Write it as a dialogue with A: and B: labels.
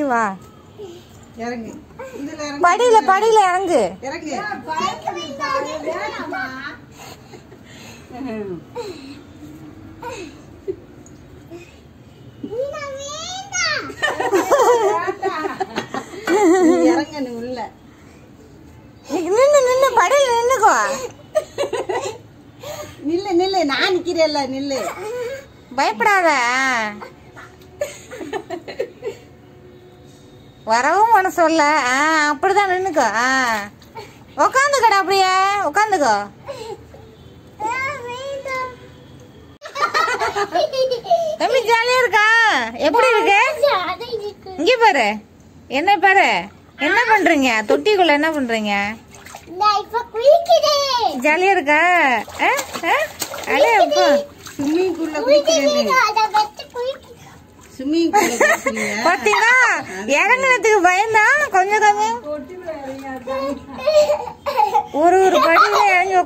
A: இறங்கி வா
B: இறங்கு இதுல இறங்கு
A: படியில படியில இறங்கு
B: இறங்கு நீ இறங்க நீ உள்ள
A: நின்னு நின்னு படியில நின்னுக்கோ
B: நில்லு நில்லு நான் நிக்கிறேன்ல நில்லு
A: பயப்படாத வரவும் மனசு சொல்ல ஆ அப்படிதான் நின்னுக்கோ ஆ உக்காந்துக்கடா அப்படியே உக்காந்துக்கோ தம்பி ஜாலியா இருக்கா எப்படி இருக்கு இங்க பாரு என்ன பாரு என்ன பண்றீங்க தொட்டிக்குள்ள என்ன பண்றீங்க ஜாலியா இருக்கா ஆ? ஆ? அடே அப்பா
B: ஸ்விம்மிங் பூல்ல குளிக்கிறேன் ஸ்விம்மிங் பூல்ல குளிக்கிறீங்க
A: பாத்தீங்களா இறங்குறதுக்கு பயந்தா கொஞ்சம் கொஞ்சம்